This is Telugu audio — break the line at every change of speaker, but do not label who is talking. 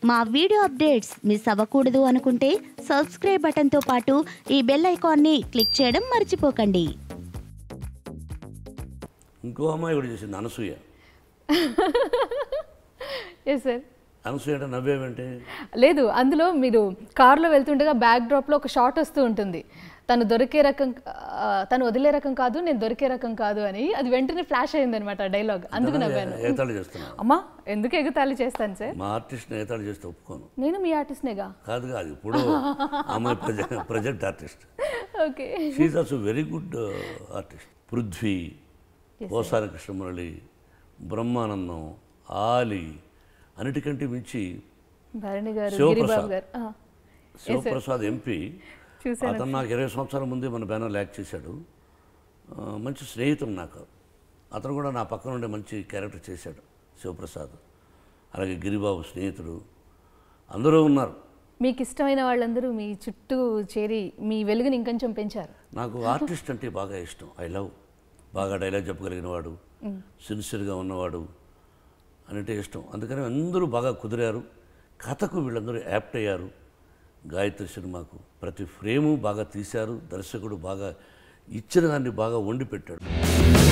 మా వీడియో అప్డేట్స్ మిస్ అవ్వకూడదు అనుకుంటే సబ్స్క్రైబ్ బటన్తో పాటు ఈ బెల్ ఐకాన్ని క్లిక్ చేయడం మర్చిపోకండి
ఇంకో అమ్మాయి కూడా చేసింది అనసూయ
ఎస్ సార్
అనసూయ అంటే నవ్వేమంటే
లేదు అందులో మీరు కార్లో వెళ్తుండగా బ్యాక్ డ్రాప్లో ఒక షాట్ వస్తూ ఉంటుంది తను దొరికే రకం ఆ, తను వదిలే రకం కాదు నేను దొరికే రకం కాదు అని అది వెంటనే ఫ్లాష్ అయింది అనమాట డైలాగ్ అందుకు నవ్వాను
ఏతాళి చేస్తున్నాను
అమ్మా ఎందుకు ఎగతాళి చేస్తాను సార్
మా ఆర్టిస్ట్ని ఏతాళి చేస్తే ఒప్పుకోను
నేను మీ ఆర్టిస్ట్నేగా
కాదు కాదు ఇప్పుడు అమ్మాయి ప్రజె present artist
okay
she also very good artist Prithvi ఓసారి కృష్ణమురళి బ్రహ్మానందం ఆలి అన్నిటికంటే మించి
భరణి గారు
శివప్రసాద్.
గిరిబాబు గారు ఆ,
శివప్రసాద్ ఎంపీ
చూశాను
అతను నాకు ఇరవై సంవత్సరాల ముందే మన బ్యానర్ యాక్ట్ చేశాడు ఆ, మంచి స్నేహితుడు నాకు అతను కూడా నా పక్కన ఉండే మంచి క్యారెక్టర్ చేశాడు శివప్రసాద్ అలాగే గిరిబాబు స్నేహితుడు అందరూ ఉన్నారు
మీకు ఇష్టమైన వాళ్ళందరూ మీ చుట్టూ చేరి మీ వెలుగుని ఇంకొంచెం పెంచారు
నాకు ఆర్టిస్ట్ అంటే బాగా ఇష్టం ఐ లవ్ బాగా డైలాగ్ చెప్పగలిగిన వాడు సిన్సియర్గా ఉన్నవాడు అంటే ఇష్టం అందుకని అందరూ బాగా కుదిరారు కథకు వీళ్ళందరూ యాప్ట్ అయ్యారు గాయత్రి సినిమాకు ప్రతి ఫ్రేము బాగా తీశారు దర్శకుడు బాగా ఇచ్చిన దాన్ని బాగా వండి పెట్టాడు